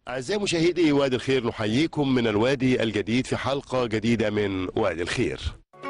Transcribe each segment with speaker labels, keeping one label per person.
Speaker 1: أعزائي مشاهدي وادي الخير نحييكم من الوادي الجديد في حلقة جديدة من وادي الخير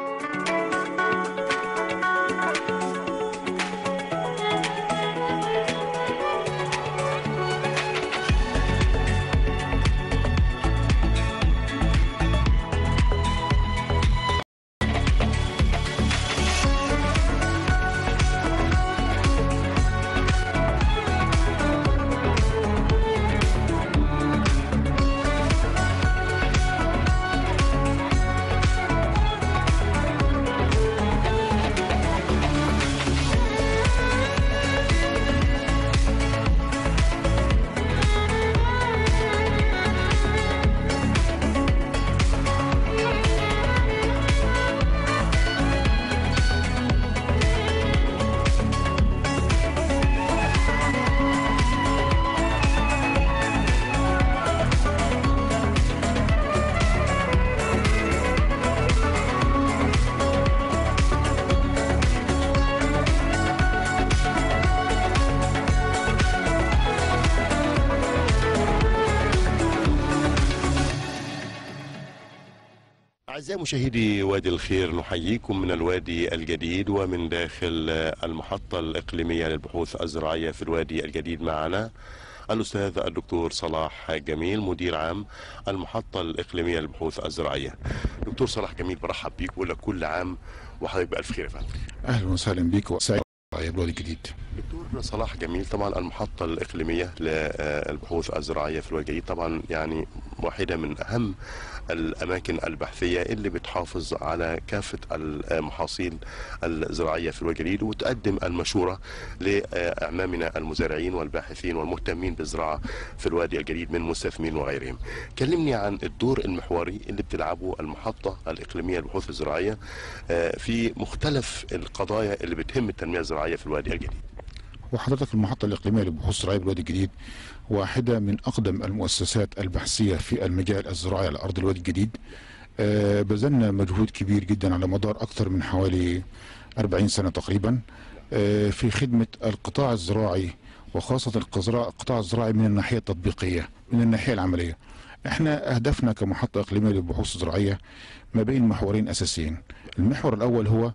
Speaker 1: أعزائي مشاهدي وادي الخير نحييكم من الوادي الجديد ومن داخل المحطة الإقليمية للبحوث الزراعية في الوادي الجديد معنا الأستاذ الدكتور صلاح جميل مدير عام المحطة الإقليمية للبحوث الزراعية دكتور صلاح جميل برحب بيك وأقول لك كل عام وحضرتك بألف خير يا فندم
Speaker 2: اهلا وسهلا بك وسعيد بالوادي الجديد
Speaker 1: دكتور صلاح جميل طبعا المحطة الإقليمية للبحوث الزراعية في الوادي الجديد طبعا يعني واحدة من أهم الأماكن البحثية اللي بتحافظ على كافة المحاصيل الزراعية في الوادي الجديد وتقدم المشورة لأعمامنا المزارعين والباحثين والمهتمين بالزراعة في الوادي الجديد من مستثمرين وغيرهم كلمني عن الدور المحوري اللي بتلعبه المحطة الإقليمية للبحوث الزراعية في مختلف القضايا اللي بتهم التنمية الزراعية في الوادي الجديد
Speaker 2: وحضرتك المحطة الإقليمية للبحوث الزراعية بالوادي الجديد واحدة من أقدم المؤسسات البحثية في المجال الزراعي على أرض الوادي الجديد آه، بذلنا مجهود كبير جدا على مدار أكثر من حوالي 40 سنة تقريبا آه، في خدمة القطاع الزراعي وخاصة القزراء- القطاع الزراعي من الناحية التطبيقية من الناحية العملية احنا أهدافنا كمحطة إقليمية للبحوث الزراعية ما بين محورين أساسيين المحور الأول هو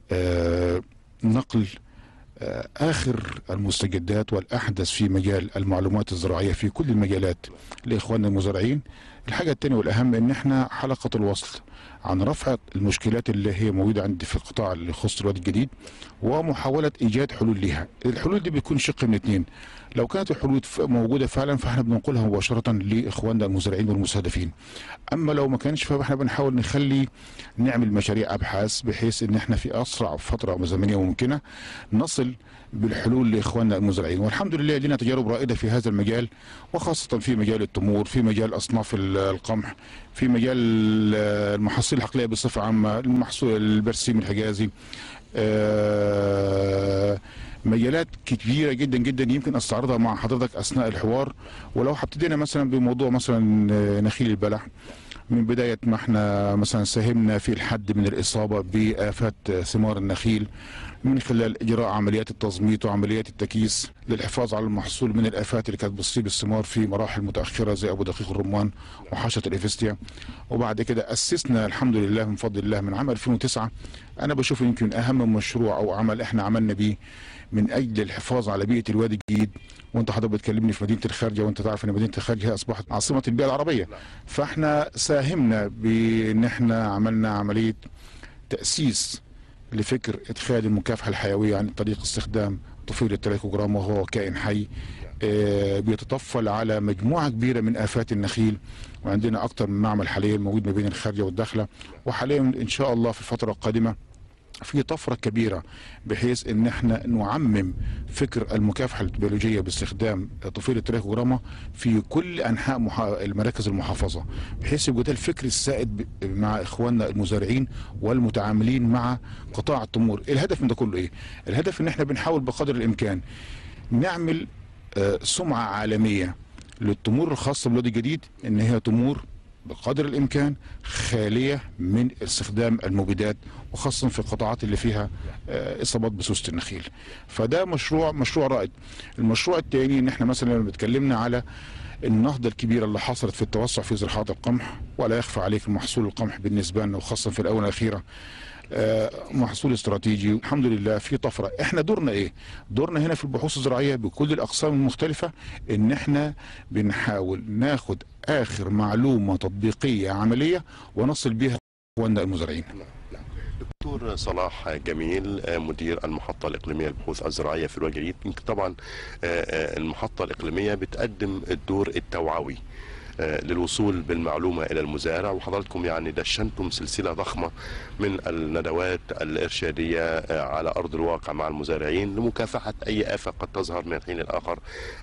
Speaker 2: آه، نقل آه، آخر المستجدات والأحدث في مجال المعلومات الزراعية في كل المجالات لإخواننا المزارعين الحاجة الثانية والأهم إن إحنا حلقة الوصل عن رفع المشكلات اللي هي موجودة عندي في القطاع اللي يخص الوادي الجديد ومحاولة إيجاد حلول لها الحلول دي بيكون شق من اتنين لو كانت الحلول ف- موجودة فعلا فاحنا بننقلها مباشرة لإخواننا المزارعين والمستهدفين أما لو ما كانش فاحنا بنحاول نخلي نعمل مشاريع أبحاث بحيث إن إحنا في أسرع فترة زمنية ممكنة نصل بالحلول لاخواننا المزارعين والحمد لله لنا تجارب رائده في هذا المجال وخاصه في مجال التمور في مجال اصناف ال- القمح في مجال ال- المحاصيل الحقليه بصفه عامه المحصول البرسيم الحجازي آه، مجالات كبيره جدا جدا يمكن استعرضها مع حضرتك اثناء الحوار ولو هبتدينا مثلا بموضوع مثلا آه، نخيل البلح من بداية ما احنا مثلا ساهمنا في الحد من الإصابة بآفات ثمار النخيل من خلال إجراء عمليات التظميط وعمليات التكييس للحفاظ على المحصول من الآفات اللي كانت بتصيب الثمار في مراحل متأخرة زي أبو دقيق الرمان وحشرة الإفستيا وبعد كده أسسنا الحمد لله من فضل الله من عام 2009 أنا بشوف يمكن أهم مشروع أو عمل احنا عملنا بيه من أجل الحفاظ على بيئة الوادي الجديد وانت حضرتك بتكلمني في مدينه الخارجه وانت تعرف ان مدينه الخارجه هي اصبحت عاصمه البيئه العربيه فاحنا ساهمنا بان احنا عملنا عمليه تاسيس لفكر ادخال المكافحه الحيويه عن طريق استخدام طفيل الترايكوجرام وهو كائن حي آه، بيتطفل على مجموعه كبيره من افات النخيل وعندنا اكثر من معمل حاليا موجود ما بين الخارجه والداخله وحاليا ان شاء الله في الفتره القادمه في طفره كبيره بحيث ان احنا نعمم فكر المكافحه البيولوجيه باستخدام طفيل الترايكوجراما في كل انحاء محا... المراكز المحافظه بحيث يبقى ده الفكر السائد ب... مع اخواننا المزارعين والمتعاملين مع قطاع التمور الهدف من ده كله ايه الهدف ان احنا بنحاول بقدر الامكان نعمل آه، سمعه عالميه للتمور الخاصه بالوادي الجديد ان هي تمور بقدر الامكان خاليه من استخدام المبيدات وخاصه في القطاعات اللي فيها آه، اصابات بسوسه النخيل فده مشروع مشروع رائد المشروع الثاني ان احنا مثلا لما اتكلمنا على النهضة الكبيرة اللي حصلت في التوسع في زراعة القمح ولا يخفى عليك محصول القمح بالنسبة لنا وخاصة في الآونة الأخيرة آه، محصول استراتيجي الحمد لله في طفرة احنا دورنا ايه دورنا هنا في البحوث الزراعية بكل الأقسام المختلفة ان احنا بنحاول ناخد آخر معلومة تطبيقية عملية ونصل بها اخواننا المزارعين
Speaker 1: دكتور صلاح جميل آه، مدير المحطة الإقليمية للبحوث الزراعية في الوجعيد يمكن طبعا آه، آه، المحطة الإقليمية بتقدم الدور التوعوي آه، للوصول بالمعلومة إلى المزارع وحضراتكم يعني دشنتم سلسلة ضخمة من الندوات الإرشادية آه، على أرض الواقع مع المزارعين لمكافحة أي آفة قد تظهر من الحين الآخر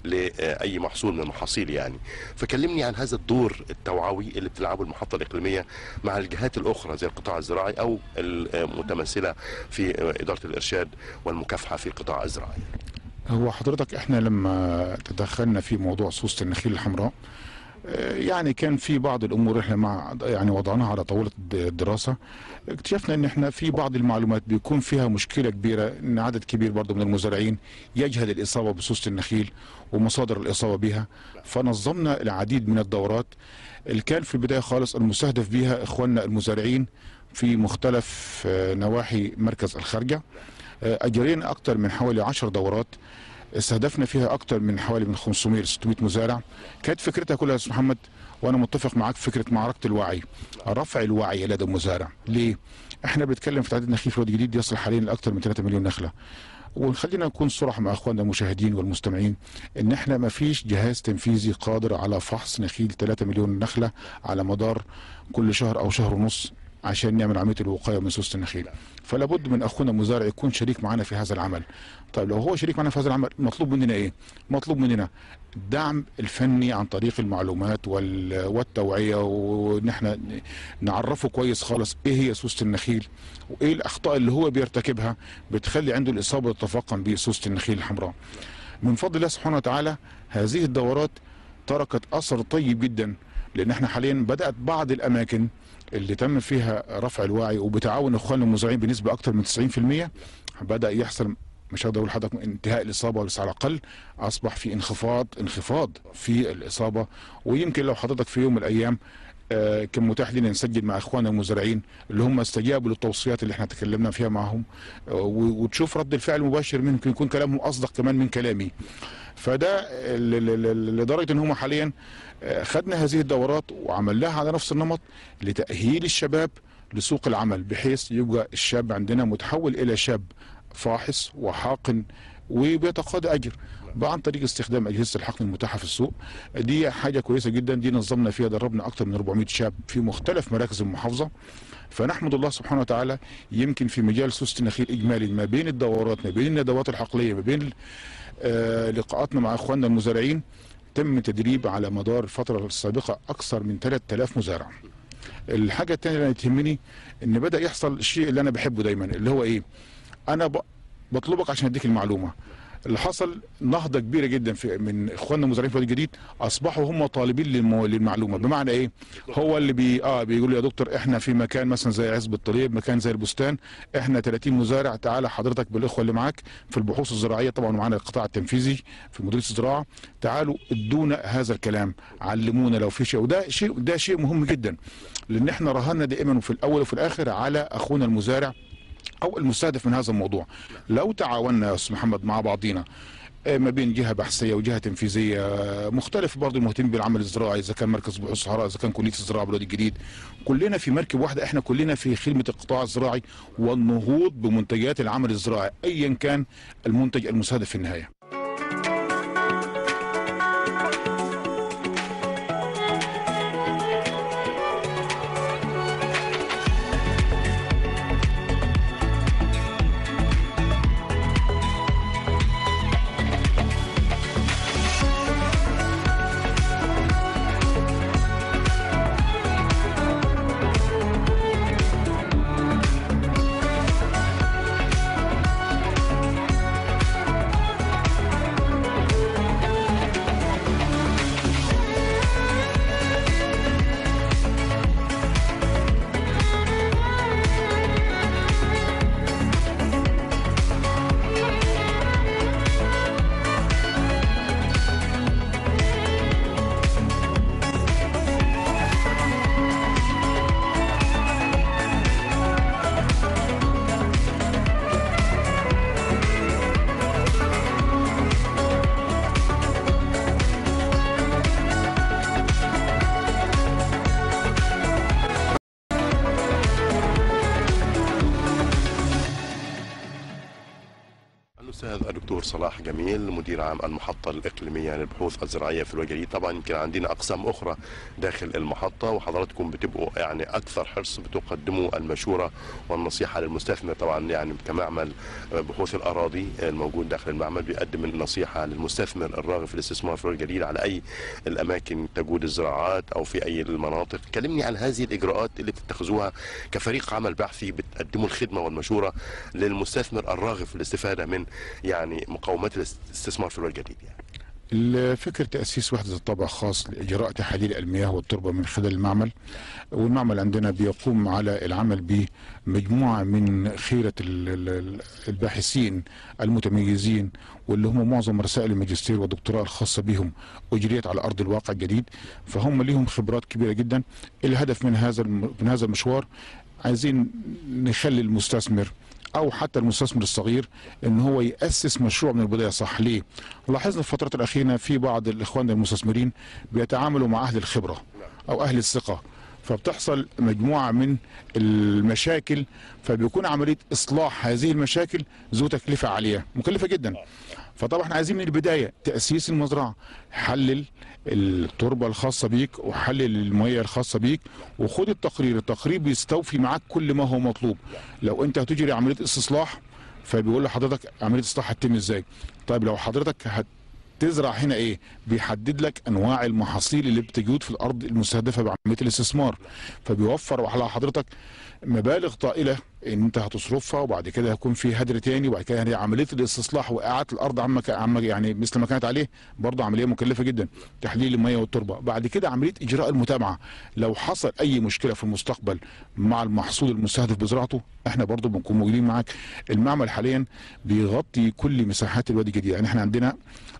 Speaker 1: لأي محصول من المحاصيل يعني فكلمني عن هذا الدور التوعوي اللي بتلعبه المحطة الإقليمية مع الجهات الأخرى زي القطاع الزراعي أو المتمثلة في آه، إدارة الإرشاد والمكافحة في القطاع الزراعي
Speaker 2: هو حضرتك احنا لما تدخلنا في موضوع سوسة النخيل الحمراء آه، يعني كان في بعض الامور احنا مع يعني وضعناها على طاوله الد- الدراسه اكتشفنا ان احنا في بعض المعلومات بيكون فيها مشكله كبيره ان عدد كبير برضه من المزارعين يجهل الاصابه بسوسه النخيل ومصادر الاصابه بها فنظمنا العديد من الدورات اللي كان في البدايه خالص المستهدف بها اخواننا المزارعين في مختلف آه، نواحي مركز الخارجه آه، اجرينا اكثر من حوالي 10 دورات استهدفنا فيها اكثر من حوالي من 500 ل 600 مزارع كانت فكرتها كلها يا استاذ محمد وانا متفق معاك في فكره معركه الوعي رفع الوعي لدى المزارع ليه احنا بنتكلم في تعداد نخيل في الوادي الجديد يصل حاليا لاكثر من 3 مليون نخله وخلينا نكون صراحة مع اخواننا المشاهدين والمستمعين ان احنا ما فيش جهاز تنفيذي قادر على فحص نخيل 3 مليون نخلة على مدار كل شهر او شهر ونص عشان نعمل عمليه الوقايه من سوسه النخيل فلا بد من اخونا المزارع يكون شريك معنا في هذا العمل طيب لو هو شريك معنا في هذا العمل مطلوب مننا ايه مطلوب مننا الدعم الفني عن طريق المعلومات وال- والتوعيه وان احنا نعرفه كويس خالص ايه هي سوسه النخيل وايه الاخطاء اللي هو بيرتكبها بتخلي عنده الاصابه تتفاقم بسوسه النخيل الحمراء من فضل الله سبحانه وتعالى هذه الدورات تركت اثر طيب جدا لان احنا حاليا بدات بعض الاماكن اللي تم فيها رفع الوعي وبتعاون اخواننا المزارعين بنسبه اكثر من 90% بدا يحصل مش هقدر اقول لحضرتك انتهاء الاصابه بس على الاقل اصبح في انخفاض انخفاض في الاصابه ويمكن لو حضرتك في يوم من الايام آه، كان متاح لنا نسجل مع اخواننا المزارعين اللي هم استجابوا للتوصيات اللي احنا تكلمنا فيها معهم آه، و- وتشوف رد الفعل المباشر منهم يمكن يكون كلامهم اصدق كمان من كلامي فده ل- ل- ل- لدرجه ان هم حاليا آه، خدنا هذه الدورات وعملناها على نفس النمط لتاهيل الشباب لسوق العمل بحيث يبقى الشاب عندنا متحول الى شاب فاحص وحاقن وبيتقاضى اجر بقى عن طريق استخدام اجهزه الحقن المتاحه في السوق دي حاجه كويسه جدا دي نظمنا فيها دربنا اكثر من 400 شاب في مختلف مراكز المحافظه فنحمد الله سبحانه وتعالى يمكن في مجال سوسه النخيل اجمالي ما بين الدورات ما بين الندوات الحقليه ما بين آه لقاءاتنا مع اخواننا المزارعين تم تدريب على مدار الفتره السابقه اكثر من 3000 مزارع الحاجه الثانيه اللي تهمني ان بدا يحصل الشيء اللي انا بحبه دايما اللي هو ايه انا ب- بطلبك عشان اديك المعلومه اللي حصل نهضه كبيره جدا في من اخواننا المزارعين في الوادي الجديد اصبحوا هم طالبين للمو... للمعلومه بمعنى ايه هو اللي بي اه بيقول لي يا دكتور احنا في مكان مثلا زي عزب الطليب مكان زي البستان احنا 30 مزارع تعالى حضرتك بالاخوه اللي معاك في البحوث الزراعيه طبعا ومعانا القطاع التنفيذي في مديريه الزراعه تعالوا ادونا هذا الكلام علمونا لو في شيء وده شيء ده شيء مهم جدا لان احنا رهنا دائما وفي الاول وفي الاخر على اخونا المزارع او المستهدف من هذا الموضوع لو تعاوننا يا استاذ محمد مع بعضينا آه، ما بين جهه بحثيه وجهه تنفيذيه آه، مختلف برضه المهتمين بالعمل الزراعي اذا كان مركز بحوث الصحراء اذا كان كليه الزراعه بالوادي الجديد كلنا في مركب واحده احنا كلنا في خدمه القطاع الزراعي والنهوض بمنتجات العمل الزراعي ايا كان المنتج المستهدف في النهايه
Speaker 1: صلاح جميل مدير عام المحطة الإقليمية للبحوث الزراعية في الوجه الجديد طبعا يمكن عندنا أقسام أخرى داخل المحطة وحضراتكم بتبقوا يعني أكثر حرص بتقدموا المشورة والنصيحة للمستثمر طبعا يعني كمعمل بحوث الأراضي الموجود داخل المعمل بيقدم النصيحة للمستثمر الراغب في الاستثمار في الوجه الجديد على أي الأماكن تجود الزراعات أو في أي المناطق كلمني عن هذه الإجراءات اللي بتتخذوها كفريق عمل بحثي بتقدموا الخدمة والمشورة للمستثمر الراغب في الاستفادة من يعني مقومات الاستثمار في الوجه الجديد يعني.
Speaker 2: فكرة تأسيس وحدة الطابع خاص لإجراء تحاليل المياه والتربة من خلال المعمل والمعمل عندنا بيقوم على العمل بمجموعة من خيرة ال- ال- الباحثين المتميزين واللي هم معظم رسائل الماجستير والدكتوراه الخاصة بهم أجريت على أرض الواقع الجديد فهم ليهم خبرات كبيرة جدا الهدف من هذا الم- من هذا المشوار عايزين نخلي المستثمر او حتى المستثمر الصغير ان هو ياسس مشروع من البدايه صح ليه لاحظنا في الفتره الاخيره في بعض الاخوان المستثمرين بيتعاملوا مع اهل الخبره او اهل الثقه فبتحصل مجموعه من المشاكل فبيكون عمليه اصلاح هذه المشاكل ذو تكلفه عاليه مكلفه جدا فطبعا احنا عايزين من البدايه تاسيس المزرعه حلل التربه الخاصه بيك وحلل الميه الخاصه بيك وخد التقرير التقرير بيستوفي معاك كل ما هو مطلوب لو انت هتجري عمليه استصلاح فبيقول لحضرتك عمليه الاصلاح هتتم ازاي طيب لو حضرتك هت تزرع هنا ايه بيحدد لك انواع المحاصيل اللي بتجود في الارض المستهدفه بعمليه الاستثمار فبيوفر على حضرتك مبالغ طائله ان انت هتصرفها وبعد كده هيكون في هدر تاني وبعد كده يعني عمليه الاستصلاح واعاده الارض عما ك- عما يعني مثل ما كانت عليه برضه عمليه مكلفه جدا تحليل الميه والتربه بعد كده عمليه اجراء المتابعه لو حصل اي مشكله في المستقبل مع المحصول المستهدف بزراعته احنا برضه بنكون موجودين معاك المعمل حاليا بيغطي كل مساحات الوادي الجديد يعني احنا عندنا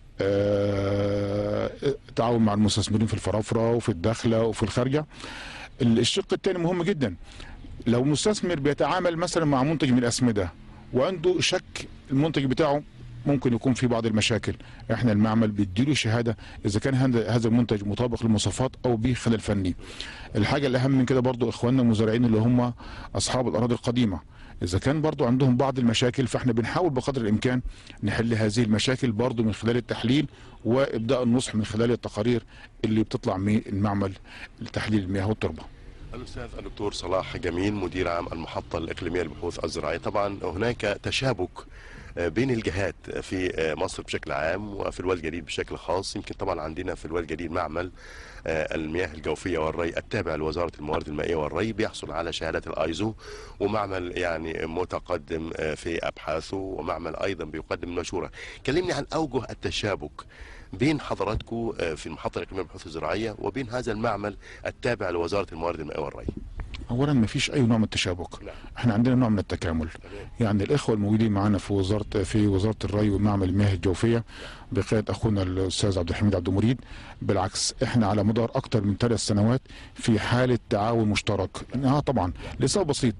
Speaker 2: آه، تعاون مع المستثمرين في الفرافره وفي الداخله وفي الخارجه الشق الثاني مهم جدا لو مستثمر بيتعامل مثلا مع منتج من الاسمده وعنده شك المنتج بتاعه ممكن يكون في بعض المشاكل احنا المعمل بيديله شهاده اذا كان هذا هذا المنتج مطابق للمواصفات او به خلل فني الحاجه الاهم من كده برضو اخواننا المزارعين اللي هم اصحاب الاراضي القديمه اذا كان برضو عندهم بعض المشاكل فاحنا بنحاول بقدر الامكان نحل هذه المشاكل برضو من خلال التحليل وابداء النصح من خلال التقارير اللي بتطلع من المعمل لتحليل المياه والتربه
Speaker 1: الأستاذ الدكتور صلاح جميل مدير عام المحطة الإقليمية للبحوث الزراعية طبعا هناك تشابك آه، بين الجهات في آه، مصر بشكل عام وفي الوادي الجديد بشكل خاص يمكن طبعا عندنا في الوادي الجديد معمل آه، المياه الجوفية والري التابع لوزارة الموارد المائية والري بيحصل على شهادة الايزو ومعمل يعني متقدم آه، في أبحاثه ومعمل أيضا بيقدم مشورة كلمني عن أوجه التشابك بين حضراتكم آه، في المحطة الإقليمية للبحوث الزراعية وبين هذا المعمل التابع لوزارة الموارد المائية والري
Speaker 2: اولا ما فيش اي نوع من التشابك
Speaker 1: نعم.
Speaker 2: احنا عندنا نوع من التكامل يعني الاخوه الموجودين معانا في وزاره في وزاره الري ومعمل المياه الجوفيه بقياده اخونا الاستاذ عبد الحميد عبد المريد بالعكس احنا على مدار اكثر من ثلاث سنوات في حاله تعاون مشترك اه طبعا لسبب بسيط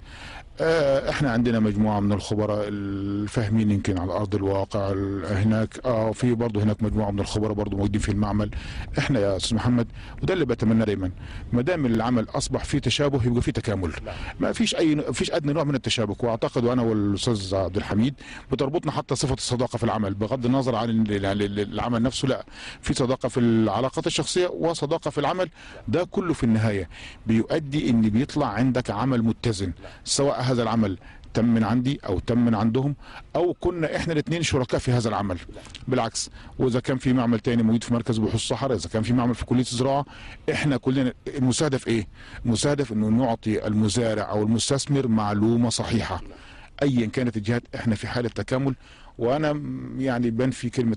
Speaker 2: آه احنا عندنا مجموعه من الخبراء الفاهمين يمكن على ارض الواقع ال- هناك اه في برضه هناك مجموعه من الخبراء برضه موجودين في المعمل احنا يا استاذ محمد وده اللي بتمنى دايما ما دام العمل اصبح فيه تشابه يبقى فيه تكامل ما فيش اي ما فيش ادنى نوع من التشابك واعتقد وانا والاستاذ عبد الحميد بتربطنا حتى صفه الصداقه في العمل بغض النظر عن ال- ال- ال- العمل نفسه لا في صداقه في العلاقات الشخصيه وصداقه في العمل ده كله في النهايه بيؤدي ان بيطلع عندك عمل متزن سواء هذا العمل تم من عندي او تم من عندهم او كنا احنا الاثنين شركاء في هذا العمل بالعكس واذا كان في معمل تاني موجود في مركز بحوث الصحراء اذا كان في معمل في كليه الزراعه احنا كلنا المستهدف ايه المستهدف انه نعطي المزارع او المستثمر معلومه صحيحه ايا كانت الجهات احنا في حاله تكامل وانا م- يعني بنفي كلمه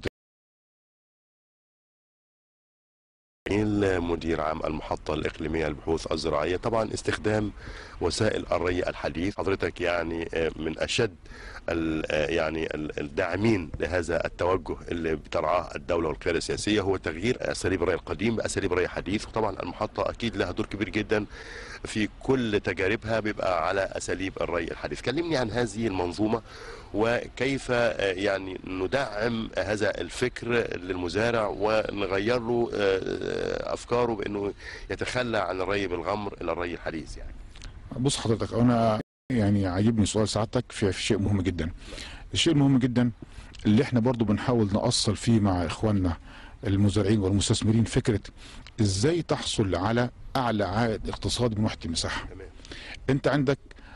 Speaker 1: جميل مدير عام المحطة الإقليمية للبحوث الزراعية طبعا استخدام وسائل الري الحديث حضرتك يعني آه، من أشد ال- آه، يعني ال- الداعمين لهذا التوجه اللي بترعاه الدولة والقيادة السياسية هو تغيير أساليب الري القديم بأساليب ري حديث وطبعا المحطة أكيد لها دور كبير جدا في كل تجاربها بيبقى على أساليب الري الحديث كلمني عن هذه المنظومة وكيف آه، يعني ندعم هذا الفكر للمزارع ونغير له آه، افكاره بانه يتخلى عن الري بالغمر الى الري الحديث يعني
Speaker 2: بص حضرتك انا يعني عاجبني سؤال سعادتك في في شيء مهم جدا الشيء المهم جدا اللي احنا برضو بنحاول نأصل فيه مع اخواننا المزارعين والمستثمرين فكره ازاي تحصل على اعلى عائد اقتصادي من وحده المساحه
Speaker 1: تمام
Speaker 2: انت عندك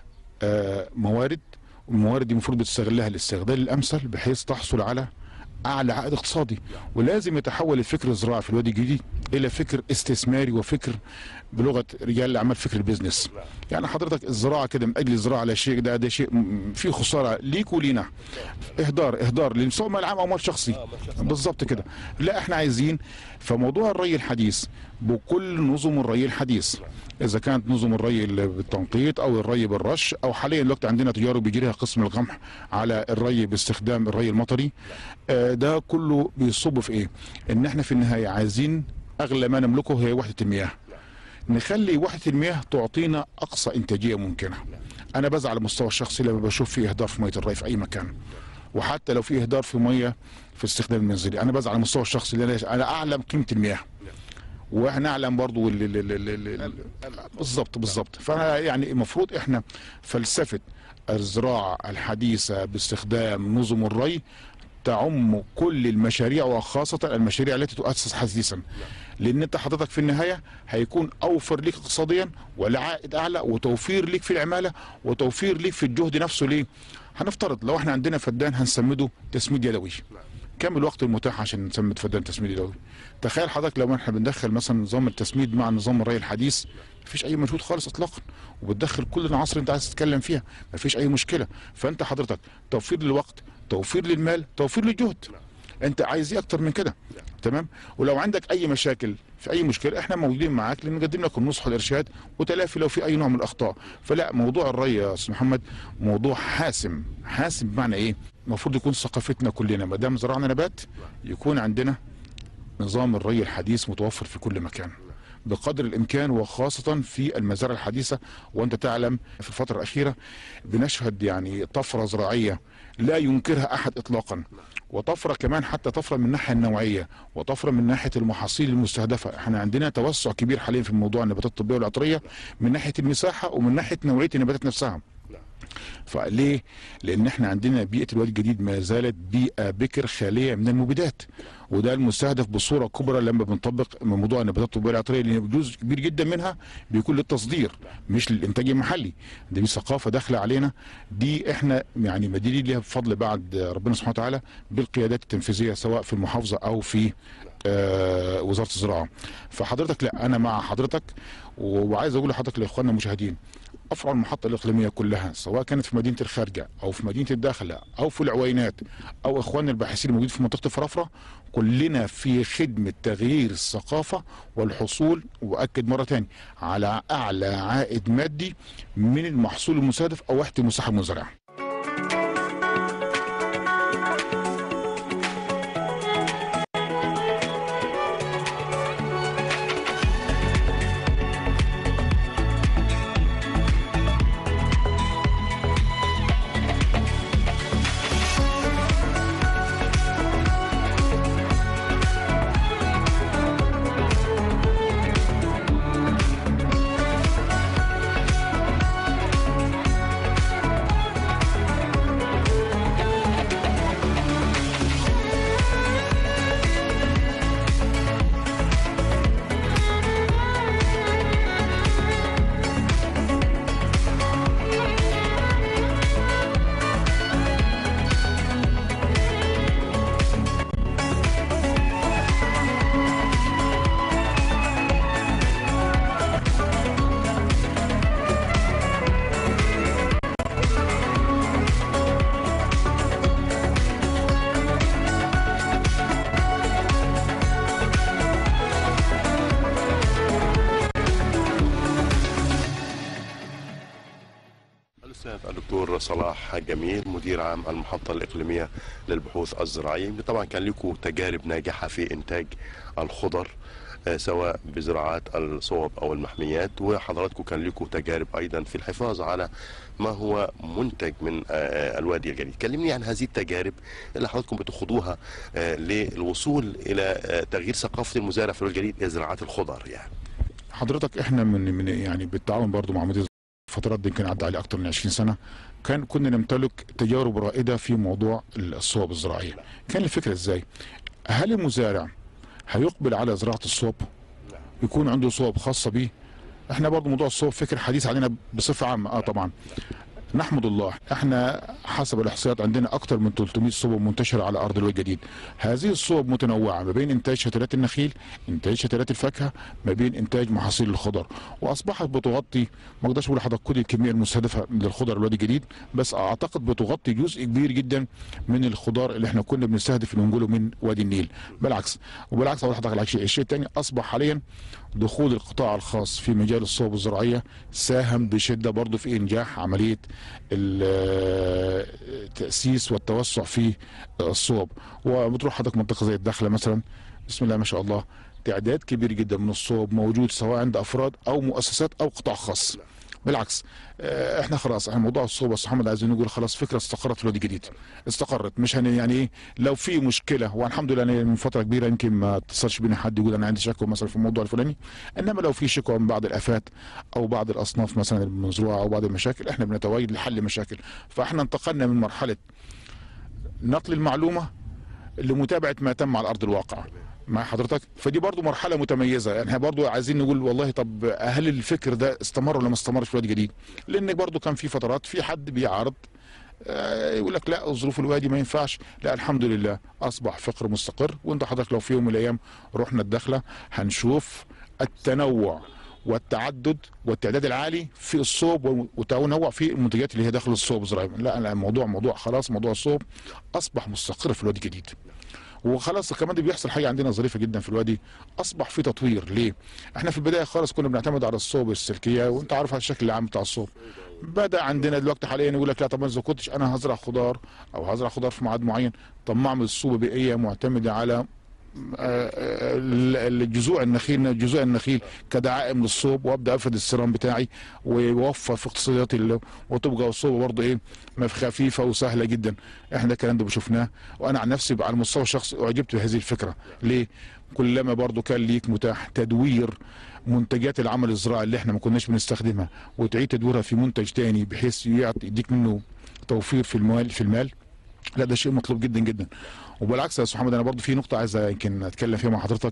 Speaker 2: آه، موارد والموارد دي المفروض بتستغلها الاستغلال الامثل بحيث تحصل على اعلى عائد اقتصادي ولازم يتحول الفكر الزراعي في الوادي الجديد الى فكر استثماري وفكر بلغه رجال الاعمال فكر البيزنس يعني حضرتك الزراعه كده من اجل الزراعه على شيء ده ده شيء م- فيه خساره ليك ولينا اهدار اهدار لسواء مال عام او مال شخصي بالظبط كده لا احنا عايزين فموضوع الري الحديث بكل نظم الري الحديث اذا كانت نظم الري اللي بالتنقيط او الري بالرش او حاليا دلوقتي عندنا تجارب بيجريها قسم القمح على الري باستخدام الري المطري آه، ده كله بيصب في ايه ان احنا في النهايه عايزين اغلى ما نملكه هي وحده المياه نخلي وحده المياه تعطينا اقصى انتاجيه ممكنه انا بزعل على المستوى الشخصي لما بشوف في اهدار في ميه الري في اي مكان وحتى لو في اهدار في ميه في استخدام المنزلي انا بزعل على المستوى الشخصي لان انا اعلم قيمه المياه واحنا نعلم برضو ال- ال- ال- ال- ال- بالظبط بالظبط فانا يعني المفروض احنا فلسفه الزراعه الحديثه باستخدام نظم الري تعم كل المشاريع وخاصه المشاريع التي تؤسس حديثا لان انت حضرتك في النهايه هيكون اوفر ليك اقتصاديا والعائد اعلى وتوفير ليك في العماله وتوفير ليك في الجهد نفسه ليه هنفترض لو احنا عندنا فدان هنسمده تسميد يدوي كم الوقت المتاح عشان نسمد فدان تسميد يدوي تخيل حضرتك لو احنا بندخل مثلا نظام التسميد مع نظام الري الحديث مفيش اي مجهود خالص اطلاقا وبتدخل كل العناصر اللي انت عايز تتكلم فيها مفيش اي مشكله فانت حضرتك توفير للوقت توفير للمال توفير للجهد انت عايز ايه اكتر من كده تمام ولو عندك اي مشاكل في اي مشكله احنا موجودين معاك لنقدم لك النصح والارشاد وتلافي لو في اي نوع من الاخطاء فلا موضوع الري يا استاذ محمد موضوع حاسم حاسم بمعنى ايه المفروض يكون ثقافتنا كلنا ما دام زرعنا نبات يكون عندنا نظام الري الحديث متوفر في كل مكان بقدر الامكان وخاصه في المزارع الحديثه وانت تعلم في الفتره الاخيره بنشهد يعني طفره زراعيه لا ينكرها احد اطلاقا وطفره كمان حتى طفره من الناحيه النوعيه وطفره من ناحيه المحاصيل المستهدفه احنا عندنا توسع كبير حاليا في موضوع النباتات الطبيه والعطريه من ناحيه المساحه ومن ناحيه نوعيه النباتات نفسها فليه؟ لان احنا عندنا بيئه الوادي الجديد ما زالت بيئه بكر خاليه من المبيدات وده المستهدف بصوره كبرى لما بنطبق من موضوع النباتات الطبيه العطريه لان جزء كبير جدا منها بيكون للتصدير مش للانتاج المحلي دي ثقافه داخله علينا دي احنا يعني مدينين ليها بفضل بعد ربنا سبحانه وتعالى بالقيادات التنفيذيه سواء في المحافظه او في آه، وزاره الزراعه فحضرتك لا انا مع حضرتك و- وعايز اقول لحضرتك لاخواننا المشاهدين افرع المحطه الاقليميه كلها سواء كانت في مدينه الخارجه او في مدينه الداخله او في العوينات او اخواننا الباحثين الموجودين في منطقه الفرافره كلنا في خدمه تغيير الثقافه والحصول واكد مره تاني على اعلى عائد مادي من المحصول المستهدف او وحده المساحه المزرعه
Speaker 1: الاستاذ الدكتور صلاح جميل مدير عام المحطه الاقليميه للبحوث الزراعيه طبعا كان لكم تجارب ناجحه في انتاج الخضر آه، سواء بزراعات الصوب او المحميات وحضراتكم كان لكم تجارب ايضا في الحفاظ على ما هو منتج من آه، آه، الوادي الجديد كلمني عن هذه التجارب اللي حضراتكم بتخوضوها آه، للوصول الى آه، تغيير ثقافه المزارع في الوادي الجديد الى زراعه الخضر يعني
Speaker 2: حضرتك احنا من من يعني بالتعاون برضو مع مدير الفترات دي يمكن عدى عليه اكثر من 20 سنه كان كنا نمتلك تجارب رائده في موضوع الصوب الزراعيه كان الفكره ازاي هل المزارع هيقبل على زراعه الصوب يكون عنده صوب خاصه به احنا برضو موضوع الصوب فكر حديث علينا بصفه عامه اه طبعا نحمد الله احنا حسب الاحصائيات عندنا اكثر من 300 صوب منتشره على ارض الوادي الجديد هذه الصوب متنوعه ما بين انتاج شتلات النخيل انتاج شتلات الفاكهه ما بين انتاج محاصيل الخضر واصبحت بتغطي ما اقدرش اقول لحضرتك كل الكميه المستهدفه للخضر الوادي الجديد بس اعتقد بتغطي جزء كبير جدا من الخضار اللي احنا كنا بنستهدف ان نقوله من وادي النيل بالعكس وبالعكس اقول لحضرتك على شيء الشيء الثاني اصبح حاليا دخول القطاع الخاص في مجال الصوب الزراعيه ساهم بشده برضه في انجاح عمليه التاسيس والتوسع في الصوب وبتروح حضرتك منطقه زي الدخله مثلا بسم الله ما شاء الله تعداد كبير جدا من الصوب موجود سواء عند افراد او مؤسسات او قطاع خاص بالعكس آه، احنا خلاص احنا موضوع الصوبه بس محمد عايزين نقول خلاص فكره استقرت في الوادي الجديد استقرت مش هن يعني ايه لو في مشكله والحمد لله أنا من فتره كبيره يمكن ما اتصلش بينا حد يقول انا عندي شكوى مثلا في الموضوع الفلاني انما لو في شكوى من بعض الافات او بعض الاصناف مثلا المزروعه او بعض المشاكل احنا بنتواجد لحل مشاكل فاحنا انتقلنا من مرحله نقل المعلومه لمتابعه ما تم على ارض الواقع مع حضرتك فدي برضو مرحله متميزه يعني احنا برضو عايزين نقول والله طب هل الفكر ده استمر ولا ما استمرش في الوادي الجديد لان برضو كان في فترات في حد بيعارض آه، يقول لك لا ظروف الوادي ما ينفعش لا الحمد لله اصبح فقر مستقر وانت حضرتك لو في يوم من الايام رحنا الدخله هنشوف التنوع والتعدد والتعداد العالي في الصوب والتنوع في المنتجات اللي هي داخل الصوب الزراعي لا لا الموضوع موضوع خلاص موضوع الصوب اصبح مستقر في الوادي الجديد وخلاص كمان دي بيحصل حاجه عندنا ظريفه جدا في الوادي اصبح في تطوير ليه؟ احنا في البدايه خالص كنا بنعتمد على الصوب السلكيه وانت عارف على الشكل العام بتاع الصوب بدا عندنا دلوقتي حاليا يقول لك لا طب اذا كنتش انا هزرع خضار او هزرع خضار في ميعاد معين طب ما اعمل صوبه بيئيه معتمده على آه، آه، الجذوع النخيل جذوع النخيل كدعائم للصوب وابدا افرد السرام بتاعي ويوفر في اقتصاديات ال- وتبقى الصوبه برضه ايه ما في خفيفه وسهله جدا احنا الكلام ده شفناه وانا عن نفسي على المستوى الشخصي اعجبت بهذه الفكره ليه كلما برضه كان ليك متاح تدوير منتجات العمل الزراعي اللي احنا ما كناش بنستخدمها وتعيد تدويرها في منتج تاني بحيث يعطي يديك منه توفير في المال في المال لا ده شيء مطلوب جدا جدا وبالعكس يا استاذ محمد انا برضو في نقطه عايز يمكن اتكلم فيها مع حضرتك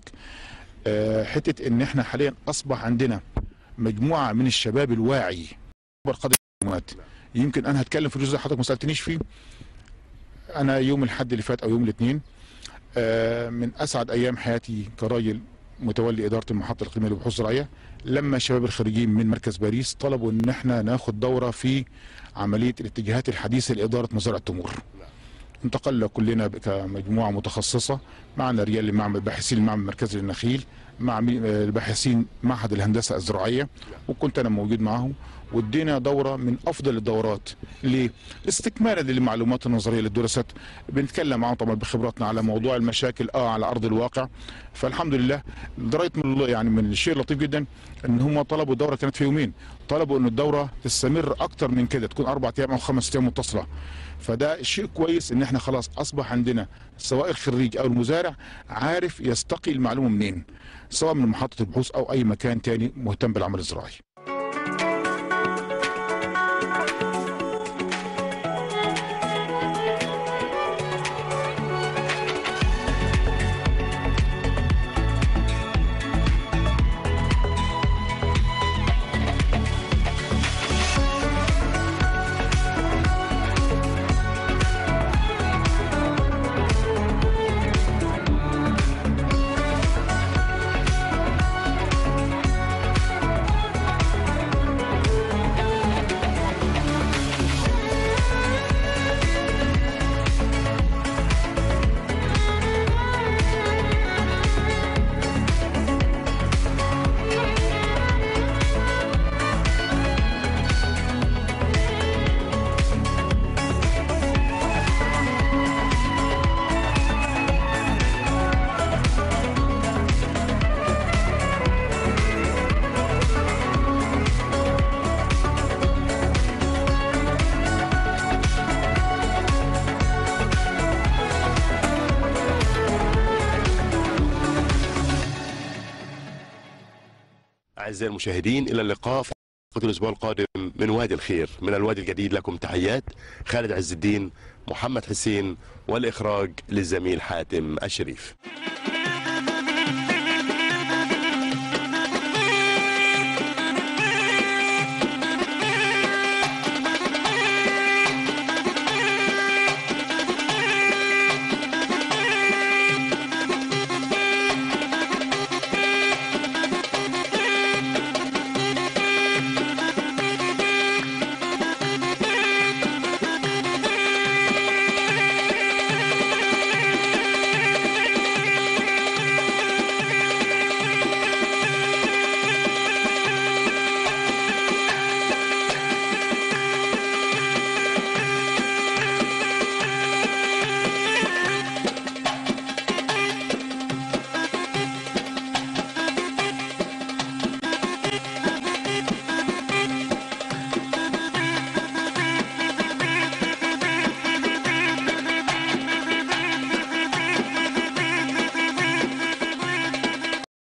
Speaker 2: آه، حته ان احنا حاليا اصبح عندنا مجموعه من الشباب الواعي اكبر قدر المعلومات يمكن انا هتكلم في الجزء اللي حضرتك ما سالتنيش فيه انا يوم الاحد اللي فات او يوم الاثنين آه، من اسعد ايام حياتي كراجل متولي اداره المحطه الاقليميه للبحوث الزراعيه لما الشباب الخريجين من مركز باريس طلبوا ان احنا ناخد دوره في عمليه الاتجاهات الحديثه لاداره مزارع التمور انتقلنا كلنا كمجموعه متخصصه معنا رجال المعمل باحثين المعمل المركزي للنخيل مع مي- آه، الباحثين معهد الهندسه الزراعيه وكنت انا موجود معهم وادينا دوره من افضل الدورات ليه؟ استكمالا للمعلومات النظريه للدراسات بنتكلم معاهم طبعا بخبراتنا على موضوع المشاكل اه على ارض الواقع فالحمد لله لدرجه من الله- يعني من الشيء اللطيف جدا ان هم طلبوا الدوره كانت في يومين طلبوا ان الدوره تستمر اكتر من كده تكون اربع ايام او خمس ايام متصله فده شيء كويس ان احنا خلاص اصبح عندنا سواء الخريج او المزارع عارف يستقي المعلومه منين سواء من محطه البحوث او اي مكان تاني مهتم بالعمل الزراعي
Speaker 1: أعزائي المشاهدين إلى اللقاء في الاسبوع القادم من وادي الخير من الوادي الجديد لكم تحيات خالد عز الدين محمد حسين والاخراج للزميل حاتم الشريف